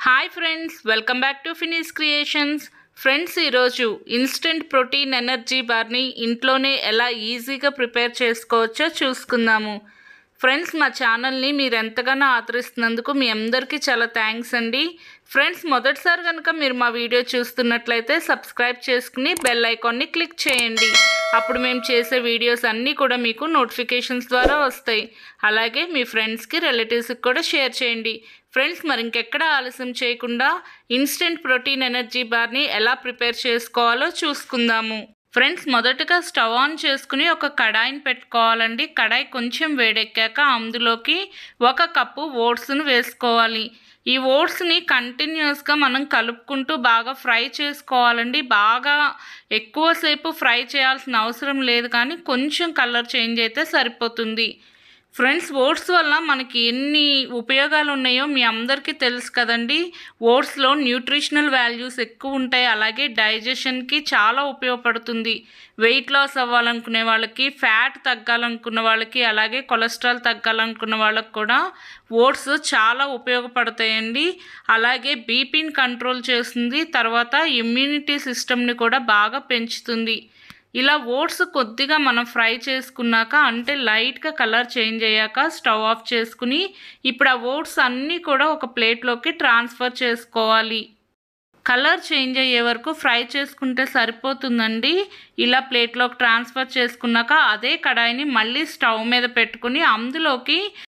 hi friends welcome back to finish creations friends ఈరోజు instant protein energy బార్ని ఇంట్లోనే ఎలా ఈజీగా ప్రిపేర్ చేసుకోవచ్చో చూసుకుందాము ఫ్రెండ్స్ మా ఛానల్ని మీరు ఎంతగానో ఆదరిస్తున్నందుకు మీ అందరికీ చాలా థ్యాంక్స్ అండి ఫ్రెండ్స్ మొదటిసారి కనుక మీరు మా వీడియో చూస్తున్నట్లయితే సబ్స్క్రైబ్ చేసుకుని బెల్ ఐకాన్ని క్లిక్ చేయండి అప్పుడు మేము చేసే వీడియోస్ అన్నీ కూడా మీకు నోటిఫికేషన్స్ ద్వారా వస్తాయి అలాగే మీ ఫ్రెండ్స్కి రిలేటివ్స్కి కూడా షేర్ చేయండి ఫ్రెండ్స్ మరి ఇంకెక్కడ ఆలస్యం చేయకుండా ఇన్స్టెంట్ ప్రోటీన్ ఎనర్జీ బార్ని ఎలా ప్రిపేర్ చేసుకోవాలో చూసుకుందాము ఫ్రెండ్స్ మొదటగా స్టవ్ ఆన్ చేసుకుని ఒక కడాయిని పెట్టుకోవాలండి కడాయి కొంచెం వేడెక్కాక అందులోకి ఒక కప్పు ఓట్స్ను వేసుకోవాలి ఈ ఓట్స్ని కంటిన్యూస్గా మనం కలుపుకుంటూ బాగా ఫ్రై చేసుకోవాలండి బాగా ఎక్కువసేపు ఫ్రై చేయాల్సిన అవసరం లేదు కానీ కొంచెం కలర్ చేంజ్ అయితే సరిపోతుంది ఫ్రెండ్స్ ఓట్స్ వల్ల మనకి ఎన్ని ఉపయోగాలు ఉన్నాయో మీ అందరికీ తెలుసు కదండి ఓట్స్లో న్యూట్రిషనల్ వాల్యూస్ ఎక్కువ ఉంటాయి అలాగే డైజెషన్కి చాలా ఉపయోగపడుతుంది వెయిట్ లాస్ అవ్వాలనుకునే వాళ్ళకి ఫ్యాట్ తగ్గాలనుకున్న వాళ్ళకి అలాగే కొలెస్ట్రాల్ తగ్గాలనుకున్న వాళ్ళకి కూడా ఓట్స్ చాలా ఉపయోగపడతాయండి అలాగే బీపీని కంట్రోల్ చేస్తుంది తర్వాత ఇమ్యూనిటీ సిస్టమ్ని కూడా బాగా పెంచుతుంది ఇలా ఓట్స్ కొద్దిగా మనం ఫ్రై చేసుకున్నాక అంటే లైట్గా కలర్ చేంజ్ అయ్యాక స్టవ్ ఆఫ్ చేసుకుని ఇప్పుడు ఆ ఓట్స్ అన్నీ కూడా ఒక ప్లేట్లోకి ట్రాన్స్ఫర్ చేసుకోవాలి కలర్ చేంజ్ అయ్యే వరకు ఫ్రై చేసుకుంటే సరిపోతుందండి ఇలా ప్లేట్లోకి ట్రాన్స్ఫర్ చేసుకున్నాక అదే కడాయిని మళ్ళీ స్టవ్ మీద పెట్టుకుని అందులోకి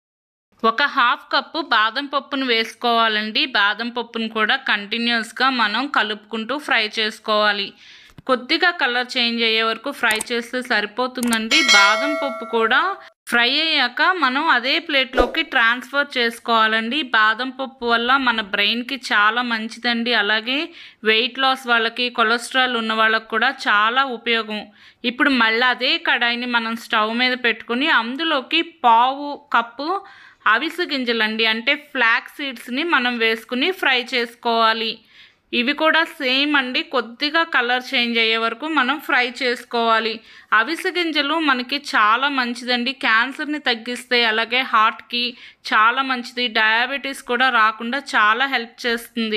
ఒక హాఫ్ కప్పు బాదం పప్పును వేసుకోవాలండి బాదం పప్పును కూడా కంటిన్యూస్గా మనం కలుపుకుంటూ ఫ్రై చేసుకోవాలి కొద్దిగా కలర్ చేంజ్ అయ్యే వరకు ఫ్రై చేస్తే సరిపోతుందండి బాదం పప్పు కూడా ఫ్రై అయ్యాక మనం అదే ప్లేట్లోకి ట్రాన్స్ఫర్ చేసుకోవాలండి బాదం పప్పు వల్ల మన బ్రెయిన్కి చాలా మంచిదండి అలాగే వెయిట్ లాస్ వాళ్ళకి కొలెస్ట్రాల్ ఉన్న వాళ్ళకి కూడా చాలా ఉపయోగం ఇప్పుడు మళ్ళీ అదే కడాయిని మనం స్టవ్ మీద పెట్టుకుని అందులోకి పావు కప్పు అవిసె గింజలండి అంటే ఫ్లాక్ సీడ్స్ని మనం వేసుకుని ఫ్రై చేసుకోవాలి ఇవి కూడా సేమ్ అండి కొద్దిగా కలర్ చేంజ్ అయ్యే వరకు మనం ఫ్రై చేసుకోవాలి అవిసె గింజలు మనకి చాలా మంచిదండి క్యాన్సర్ని తగ్గిస్తాయి అలాగే హార్ట్కి చాలా మంచిది డయాబెటీస్ కూడా రాకుండా చాలా హెల్ప్ చేస్తుంది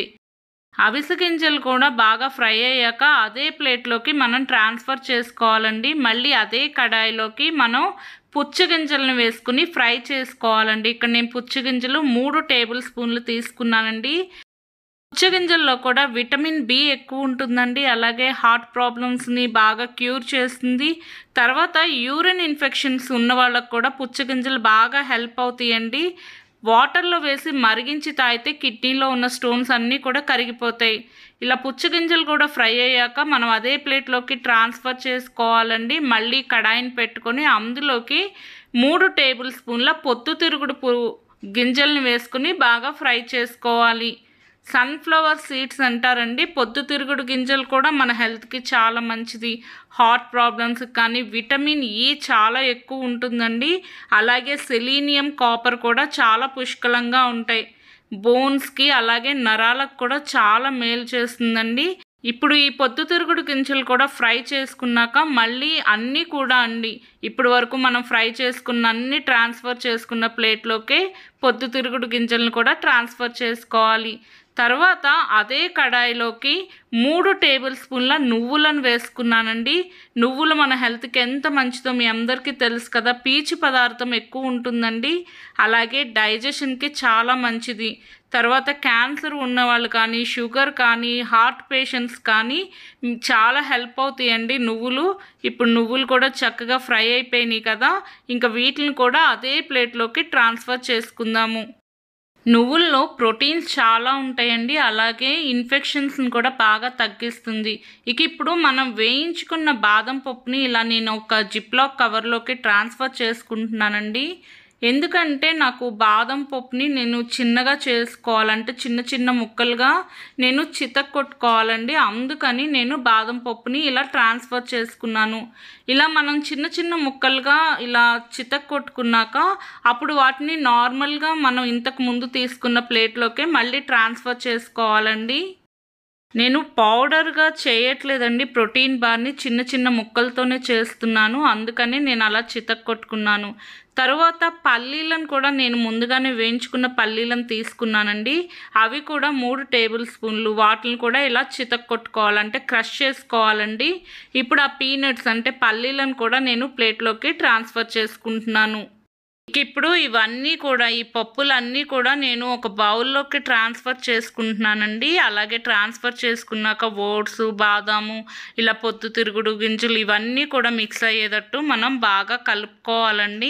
అవిసె గింజలు కూడా బాగా ఫ్రై అయ్యాక అదే ప్లేట్లోకి మనం ట్రాన్స్ఫర్ చేసుకోవాలండి మళ్ళీ అదే కడాయిలోకి మనం పుచ్చగింజలను వేసుకుని ఫ్రై చేసుకోవాలండి ఇక్కడ నేను పుచ్చగింజలు మూడు టేబుల్ స్పూన్లు తీసుకున్నానండి పుచ్చగింజల్లో కూడా విటమిన్ బి ఎక్కువ ఉంటుందండి అలాగే హార్ట్ ప్రాబ్లమ్స్ని బాగా క్యూర్ చేస్తుంది తర్వాత యూరిన్ ఇన్ఫెక్షన్స్ ఉన్న వాళ్ళకు కూడా పుచ్చగింజలు బాగా హెల్ప్ అవుతాయండి వాటర్లో వేసి మరిగించి తాగితే కిడ్నీలో ఉన్న స్టోన్స్ అన్నీ కూడా కరిగిపోతాయి ఇలా పుచ్చగింజలు కూడా ఫ్రై అయ్యాక మనం అదే ప్లేట్లోకి ట్రాన్స్ఫర్ చేసుకోవాలండి మళ్ళీ కడాయిని పెట్టుకొని అందులోకి మూడు టేబుల్ స్పూన్ల పొత్తు తిరుగుడు గింజల్ని వేసుకుని బాగా ఫ్రై చేసుకోవాలి సన్ఫ్లవర్ సీడ్స్ అంటారండి పొద్దుతిరుగుడు గింజలు కూడా మన హెల్త్కి చాలా మంచిది హార్ట్ ప్రాబ్లమ్స్ కానీ విటమిన్ ఈ చాలా ఎక్కువ ఉంటుందండి అలాగే సెలీనియం కాపర్ కూడా చాలా పుష్కలంగా ఉంటాయి బోన్స్కి అలాగే నరాలకు కూడా చాలా మేలు చేస్తుందండి ఇప్పుడు ఈ పొద్దుతిరుగుడు గింజలు కూడా ఫ్రై చేసుకున్నాక మళ్ళీ అన్నీ కూడా అండి ఇప్పుడు వరకు మనం ఫ్రై చేసుకున్న అన్ని ట్రాన్స్ఫర్ చేసుకున్న ప్లేట్లోకే పొద్దుతిరుగుడు గింజలను కూడా ట్రాన్స్ఫర్ చేసుకోవాలి తర్వాత అదే కడాయిలోకి మూడు టేబుల్ స్పూన్ల నువ్వులను వేసుకున్నానండి నువ్వులు మన హెల్త్కి ఎంత మంచిదో మీ అందరికీ తెలుసు కదా పీచు పదార్థం ఎక్కువ ఉంటుందండి అలాగే డైజెషన్కి చాలా మంచిది తర్వాత క్యాన్సర్ ఉన్నవాళ్ళు కానీ షుగర్ కానీ హార్ట్ పేషెంట్స్ కానీ చాలా హెల్ప్ అవుతాయండి నువ్వులు ఇప్పుడు నువ్వులు కూడా చక్కగా ఫ్రై అయిపోయినాయి కదా ఇంకా వీటిని కూడా అదే ప్లేట్లోకి ట్రాన్స్ఫర్ చేసుకుందాము నువ్వుల్లో ప్రోటీన్స్ చాలా ఉంటాయండి అలాగే ఇన్ఫెక్షన్స్ని కూడా బాగా తగ్గిస్తుంది ఇక ఇప్పుడు మనం వేయించుకున్న బాదం పప్పుని ఇలా నేను ఒక జిప్లాక్ కవర్లోకి ట్రాన్స్ఫర్ చేసుకుంటున్నానండి ఎందుకంటే నాకు బాదం పప్పుని నేను చిన్నగా చేసుకోవాలంటే చిన్న చిన్న ముక్కలుగా నేను చితక్ కొట్టుకోవాలండి అందుకని నేను బాదం పప్పుని ఇలా ట్రాన్స్ఫర్ చేసుకున్నాను ఇలా మనం చిన్న చిన్న ముక్కలుగా ఇలా చితక్ కొట్టుకున్నాక అప్పుడు వాటిని నార్మల్గా మనం ఇంతకు ముందు తీసుకున్న ప్లేట్లోకి మళ్ళీ ట్రాన్స్ఫర్ చేసుకోవాలండి నేను పౌడర్గా చేయట్లేదండి ప్రోటీన్ బార్ని చిన్న చిన్న ముక్కలతోనే చేస్తున్నాను అందుకని నేను అలా చితక్ కొట్టుకున్నాను తర్వాత పల్లీలను కూడా నేను ముందుగానే వేయించుకున్న పల్లీలను తీసుకున్నానండి అవి కూడా మూడు టేబుల్ స్పూన్లు వాటిని కూడా ఇలా చితక్ కొట్టుకోవాలంటే క్రష్ చేసుకోవాలండి ఇప్పుడు ఆ పీనట్స్ అంటే పల్లీలను కూడా నేను ప్లేట్లోకి ట్రాన్స్ఫర్ చేసుకుంటున్నాను ఇక ఇప్పుడు ఇవన్నీ కూడా ఈ పప్పులన్నీ కూడా నేను ఒక బౌల్లోకి ట్రాన్స్ఫర్ చేసుకుంటున్నానండి అలాగే ట్రాన్స్ఫర్ చేసుకున్నాక ఓట్స్ బాదాము ఇలా పొద్దు తిరుగుడు గింజలు ఇవన్నీ కూడా మిక్స్ అయ్యేటట్టు మనం బాగా కలుపుకోవాలండి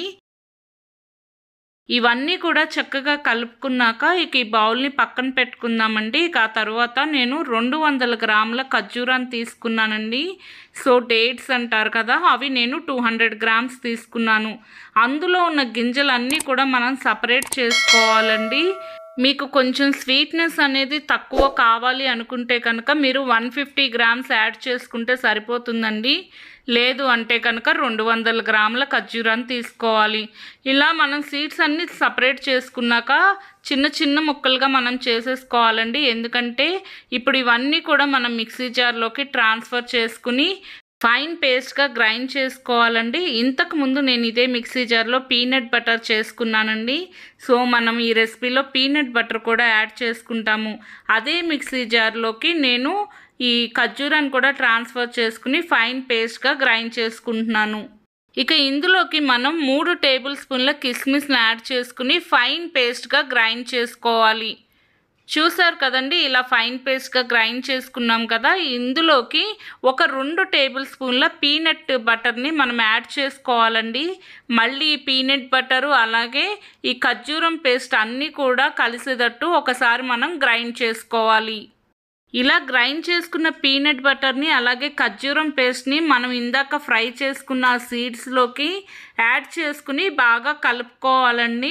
ఇవన్నీ కూడా చక్కగా కలుపుకున్నాక ఇక ఈ బౌల్ని పక్కన పెట్టుకుందామండి ఇక ఆ తర్వాత నేను రెండు వందల గ్రాముల ఖర్జూరాన్ని తీసుకున్నానండి సో డేట్స్ అంటారు కదా అవి నేను టూ హండ్రెడ్ గ్రామ్స్ తీసుకున్నాను అందులో ఉన్న గింజలన్నీ కూడా మనం సపరేట్ చేసుకోవాలండి మీకు కొంచెం స్వీట్నెస్ అనేది తక్కువ కావాలి అనుకుంటే కనుక మీరు వన్ ఫిఫ్టీ గ్రామ్స్ యాడ్ చేసుకుంటే సరిపోతుందండి లేదు అంటే కనుక రెండు వందల గ్రాముల ఖర్జూరాన్ని తీసుకోవాలి ఇలా మనం సీడ్స్ అన్ని సపరేట్ చేసుకున్నాక చిన్న చిన్న ముక్కలుగా మనం చేసేసుకోవాలండి ఎందుకంటే ఇప్పుడు ఇవన్నీ కూడా మనం మిక్సీ జార్లోకి ట్రాన్స్ఫర్ చేసుకుని ఫైన్ పేస్ట్గా గ్రైండ్ చేసుకోవాలండి ఇంతకు ముందు నేను ఇదే మిక్సీ జార్లో పీనట్ బటర్ చేసుకున్నానండి సో మనం ఈ రెసిపీలో పీనట్ బటర్ కూడా యాడ్ చేసుకుంటాము అదే మిక్సీ జార్లోకి నేను ఈ ఖర్జూరాన్ని కూడా ట్రాన్స్ఫర్ చేసుకుని ఫైన్ పేస్ట్గా గ్రైండ్ చేసుకుంటున్నాను ఇక ఇందులోకి మనం మూడు టేబుల్ స్పూన్ల కిస్మిస్ని యాడ్ చేసుకుని ఫైన్ పేస్ట్గా గ్రైండ్ చేసుకోవాలి చూసారు కదండి ఇలా ఫైన్ పేస్ట్గా గ్రైండ్ చేసుకున్నాం కదా ఇందులోకి ఒక రెండు టేబుల్ స్పూన్ల పీనట్ బటర్ని మనం యాడ్ చేసుకోవాలండి మళ్ళీ ఈ పీనట్ బటరు అలాగే ఈ ఖర్జూరం పేస్ట్ అన్నీ కూడా కలిసేటట్టు ఒకసారి మనం గ్రైండ్ చేసుకోవాలి ఇలా గ్రైండ్ చేసుకున్న పీనట్ బటర్ని అలాగే ఖర్జూరం పేస్ట్ని మనం ఇందాక ఫ్రై చేసుకున్న ఆ సీడ్స్లోకి యాడ్ చేసుకుని బాగా కలుపుకోవాలండి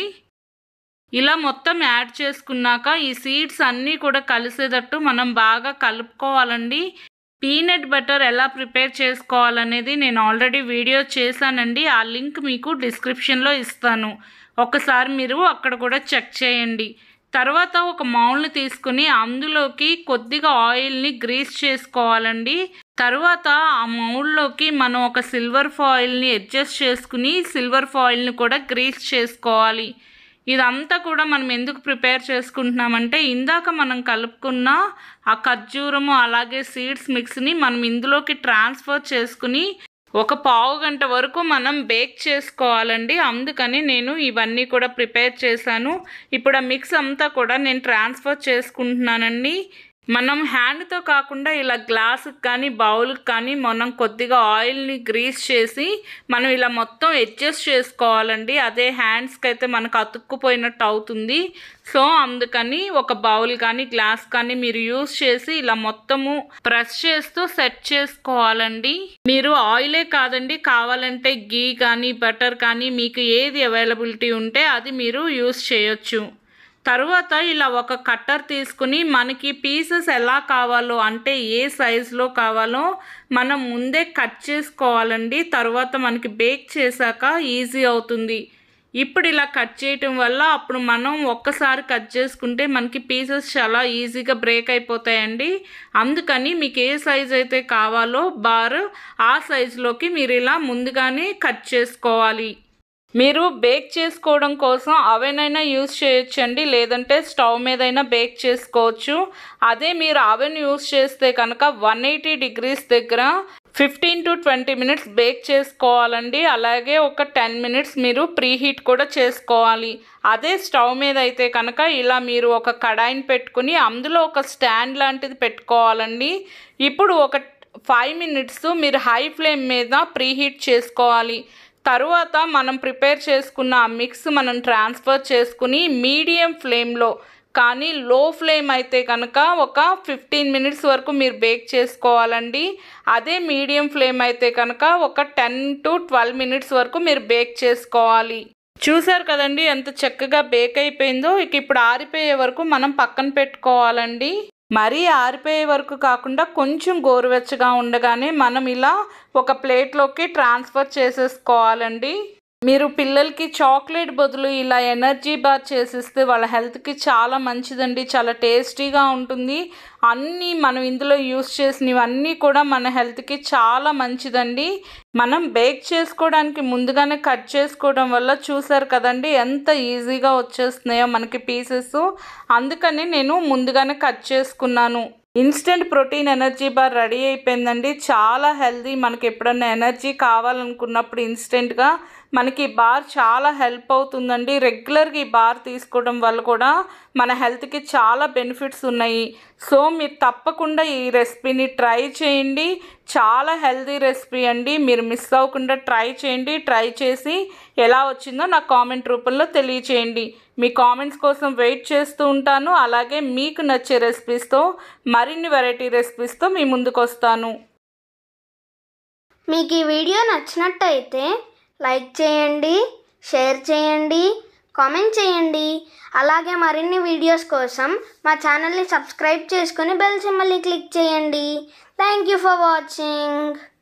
ఇలా మొత్తం యాడ్ చేసుకున్నాక ఈ సీడ్స్ అన్నీ కూడా కలిసేటట్టు మనం బాగా కలుపుకోవాలండి పీనట్ బటర్ ఎలా ప్రిపేర్ చేసుకోవాలనేది నేను ఆల్రెడీ వీడియో చేశానండి ఆ లింక్ మీకు డిస్క్రిప్షన్లో ఇస్తాను ఒకసారి మీరు అక్కడ కూడా చెక్ చేయండి తర్వాత ఒక మౌల్ని తీసుకుని అందులోకి కొద్దిగా ఆయిల్ని గ్రీస్ చేసుకోవాలండి తర్వాత ఆ మౌల్లోకి మనం ఒక సిల్వర్ ఫాయిల్ని అడ్జస్ట్ చేసుకుని సిల్వర్ ఫాయిల్ని కూడా గ్రీస్ చేసుకోవాలి ఇదంతా కూడా మనం ఎందుకు ప్రిపేర్ చేసుకుంటున్నామంటే ఇందాక మనం కలుపుకున్న ఆ ఖర్జూరము అలాగే సీడ్స్ మిక్స్ని మనం ఇందులోకి ట్రాన్స్ఫర్ చేసుకుని ఒక పావు గంట వరకు మనం బేక్ చేసుకోవాలండి అందుకని నేను ఇవన్నీ కూడా ప్రిపేర్ చేశాను ఇప్పుడు ఆ మిక్స్ అంతా కూడా నేను ట్రాన్స్ఫర్ చేసుకుంటున్నానండి మనం హ్యాండ్తో కాకుండా ఇలా గ్లాసుకి కానీ బౌల్కి కానీ మనం కొద్దిగా ఆయిల్ని గ్రీస్ చేసి మనం ఇలా మొత్తం అడ్జస్ట్ చేసుకోవాలండి అదే హ్యాండ్స్కి అయితే మనకు అతుక్కుపోయినట్టు అవుతుంది సో అందుకని ఒక బౌల్ కానీ గ్లాస్ కానీ మీరు యూస్ చేసి ఇలా మొత్తము ప్రెస్ చేస్తూ సెట్ చేసుకోవాలండి మీరు ఆయిలే కాదండి కావాలంటే గీ కానీ బటర్ కానీ మీకు ఏది అవైలబిలిటీ ఉంటే అది మీరు యూస్ చేయొచ్చు తరువాత ఇలా ఒక కట్టర్ తీసుకుని మనకి పీసెస్ ఎలా కావాలో అంటే ఏ సైజులో కావాలో మనం ముందే కట్ చేసుకోవాలండి తర్వాత మనకి బేక్ చేశాక ఈజీ అవుతుంది ఇప్పుడు ఇలా కట్ చేయటం వల్ల అప్పుడు మనం ఒక్కసారి కట్ చేసుకుంటే మనకి పీసెస్ చాలా ఈజీగా బ్రేక్ అయిపోతాయండి అందుకని మీకు ఏ సైజ్ అయితే కావాలో బార్ ఆ సైజులోకి మీరు ఇలా ముందుగానే కట్ చేసుకోవాలి మీరు బేక్ చేసుకోవడం కోసం అవెన్ అయినా యూస్ చేయొచ్చండి లేదంటే స్టవ్ మీదైనా బేక్ చేసుకోవచ్చు అదే మీరు అవెన్ యూస్ చేస్తే కనుక వన్ ఎయిటీ డిగ్రీస్ దగ్గర fifteen to twenty minutes bake చేసుకోవాలండి అలాగే ఒక టెన్ మినిట్స్ మీరు ప్రీ హీట్ కూడా చేసుకోవాలి అదే స్టవ్ మీద అయితే కనుక ఇలా మీరు ఒక కడాయిని పెట్టుకుని అందులో ఒక స్టాండ్ లాంటిది పెట్టుకోవాలండి ఇప్పుడు ఒక ఫైవ్ మినిట్స్ మీరు హై ఫ్లేమ్ మీద ప్రీ హీట్ చేసుకోవాలి తరువాత మనం ప్రిపేర్ చేసుకున్న ఆ మిక్స్ మనం ట్రాన్స్ఫర్ చేసుకుని మీడియం ఫ్లేమ్లో కానీ లో ఫ్లేమ్ అయితే కనుక ఒక ఫిఫ్టీన్ మినిట్స్ వరకు మీరు బేక్ చేసుకోవాలండి అదే మీడియం ఫ్లేమ్ అయితే కనుక ఒక టెన్ టు ట్వెల్వ్ మినిట్స్ వరకు మీరు బేక్ చేసుకోవాలి చూసారు కదండి ఎంత చక్కగా బేక్ అయిపోయిందో ఇక ఇప్పుడు ఆరిపోయే వరకు మనం పక్కన పెట్టుకోవాలండి మరీ ఆరిపోయే వరకు కాకుండా కొంచెం గోరువెచ్చగా ఉండగానే మనం ఇలా ఒక ప్లేట్లోకి ట్రాన్స్ఫర్ చేసేసుకోవాలండి మీరు పిల్లలకి చాక్లెట్ బదులు ఇలా ఎనర్జీ బార్ చేసిస్తే వాళ్ళ హెల్త్కి చాలా మంచిదండి చాలా టేస్టీగా ఉంటుంది అన్నీ మనం ఇందులో యూస్ చేసినవన్నీ కూడా మన హెల్త్కి చాలా మంచిదండి మనం బేక్ చేసుకోవడానికి ముందుగానే కట్ చేసుకోవడం వల్ల చూసారు కదండి ఎంత ఈజీగా వచ్చేస్తున్నాయో మనకి పీసెస్ అందుకని నేను ముందుగానే కట్ చేసుకున్నాను instant protein energy bar ready అయిపోయిందండి చాలా హెల్దీ మనకి ఎప్పుడన్నా ఎనర్జీ కావాలనుకున్నప్పుడు ఇన్స్టెంట్గా మనకి ఈ బార్ చాలా హెల్ప్ అవుతుందండి రెగ్యులర్గా ఈ బార్ తీసుకోవడం వల్ల కూడా మన హెల్త్కి చాలా బెనిఫిట్స్ ఉన్నాయి సో మీరు తప్పకుండా ఈ రెసిపీని ట్రై చేయండి చాలా హెల్దీ రెసిపీ అండి మీరు మిస్ అవ్వకుండా ట్రై చేయండి ట్రై చేసి ఎలా వచ్చిందో నాకు కామెంట్ రూపంలో తెలియచేయండి మీ కామెంట్స్ కోసం వెయిట్ చేస్తూ ఉంటాను అలాగే మీకు నచ్చే రెసిపీస్తో మరిన్ని వెరైటీ రెసిపీస్తో మీ ముందుకు వస్తాను మీకు ఈ వీడియో నచ్చినట్టయితే లైక్ చేయండి షేర్ చేయండి కామెంట్ చేయండి అలాగే మరిన్ని వీడియోస్ కోసం మా ఛానల్ని సబ్స్క్రైబ్ చేసుకొని బెల్ సింబల్ని క్లిక్ చేయండి థ్యాంక్ యూ ఫర్ వాచింగ్